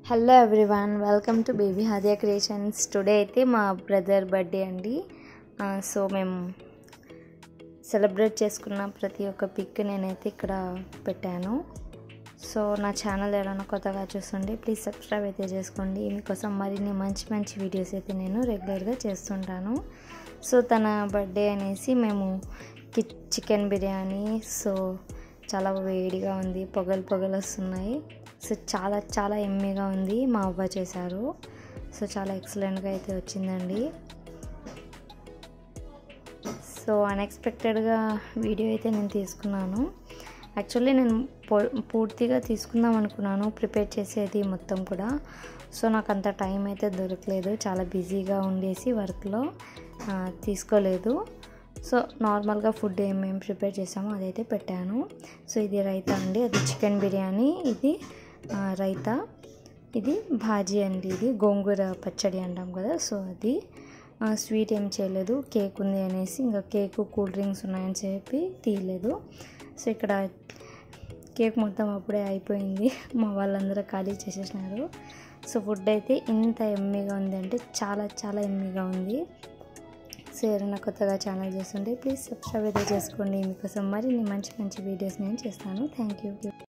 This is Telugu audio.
hello everyone welcome to baby Hadiya creations today అయితే మా బ్రదర్ బర్త్డే అండి ఆ, సో మేము సెలబ్రేట్ చేసుకున్న ప్రతి ఒక్క పిక్ నేనైతే ఇక్కడ పెట్టాను సో నా ఛానల్ ఎవరైనా కొత్తగా చూస్తుంటే ప్లీజ్ సబ్స్క్రైబ్ అయితే చేసుకోండి మీకోసం మరిన్ని మంచి మంచి వీడియోస్ అయితే నేను రెగ్యులర్గా చేస్తుంటాను సో తన బర్త్డే అనేసి మేము కి- చికెన్ బిర్యానీ సో చాలా వేడిగా ఉంది పొగలు పొగలు వస్తున్నాయి సో చాలా చాలా ఎమ్మీగా ఉంది మా అవ్వ చేశారు సో చాలా ఎక్సలెంట్గా అయితే వచ్చిందండి సో అన్ఎక్స్పెక్టెడ్గా వీడియో అయితే నేను తీసుకున్నాను యాక్చువల్లీ నేను పో- పూర్తిగా తీసుకుందాం అనుకున్నాను ప్రిపేర్ చేసేది మొత్తం కూడా సో నాకు అంత టైం అయితే దొరకలేదు చాలా బిజీగా ఉండేసి వర్క్లో ఆ, తీసుకోలేదు సో నార్మల్గా ఫుడ్ ఏమేమి ప్రిపేర్ చేసామో అదైతే పెట్టాను సో ఇది రైతా అండి అది చికెన్ బిర్యానీ ఇది ఆ, రైతా ఇది భాజీ అండి ఇది గోంగూర పచ్చడి అంటాం కదా సో అది ఆ, స్వీట్ ఏం చేయలేదు కేక్ ఉంది అనేసి ఇంకా కేక్ కూల్ డ్రింక్స్ ఉన్నాయని చెప్పి తీయలేదు సో ఇక్కడ కేక్ మొత్తం అప్పుడే అయిపోయింది మా వాళ్ళందరూ ఖాళీ చేసేసినారు సో ఫుడ్ అయితే ఇంత ఎమ్మీగా ఉంది అంటే చాలా చాలా ఎమ్మీగా ఉంది సో ఎవరైనా కొత్తగా ఛానల్ చూస్తుంటే ప్లీజ్ సబ్స్క్రైబ్ అయితే చేసుకోండి మీకోసం మరిన్ని మంచి మంచి వీడియోస్ నేను చేస్తాను థ్యాంక్ యూ